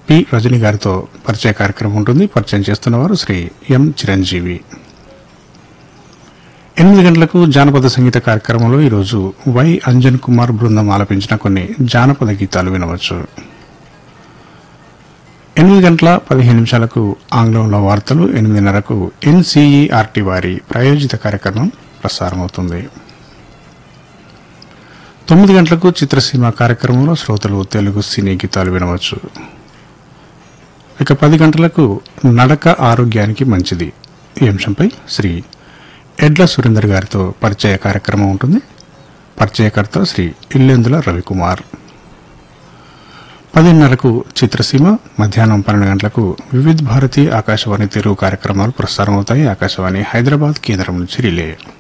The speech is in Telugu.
పి రజని గారితో పరిచయ కార్యక్రమం ఉంటుంది పరిచయం చేస్తున్నవారు శ్రీ ఎం చిరంజీవి ఎనిమిది గంటలకు జానపద సంగీత కార్యక్రమంలో ఈరోజు వై అంజన్ కుమార్ బృందం ఆలపించిన కొన్ని జానపద గీతాలు వినవచ్చు ఎనిమిది గంటల పదిహేను నిమిషాలకు ఆంగ్లంలో వార్తలు ఎనిమిదిన్నరకు ఎన్సీఈఆర్టీ వారి ప్రాయోజిత కార్యక్రమం ప్రసారమవుతుంది తొమ్మిది గంటలకు చిత్రసీమ కార్యక్రమంలో శ్రోతలు తెలుగు సినీ గీతాలు వినవచ్చు ఇక పది గంటలకు నడక ఆరోగ్యానికి మంచిది ఈ అంశంపై శ్రీ ఎడ్ల సురేందర్ గారితో పరిచయ కార్యక్రమం ఉంటుంది పరిచయకర్త శ్రీ ఇల్లెందుల రవికుమార్ పదిన్నరకు చిత్రసీమ మధ్యాహ్నం పన్నెండు గంటలకు వివిధ్ భారతి ఆకాశవాణి తెలుగు కార్యక్రమాలు ప్రసారమవుతాయి ఆకాశవాణి హైదరాబాద్ కేంద్రం నుంచి రిలే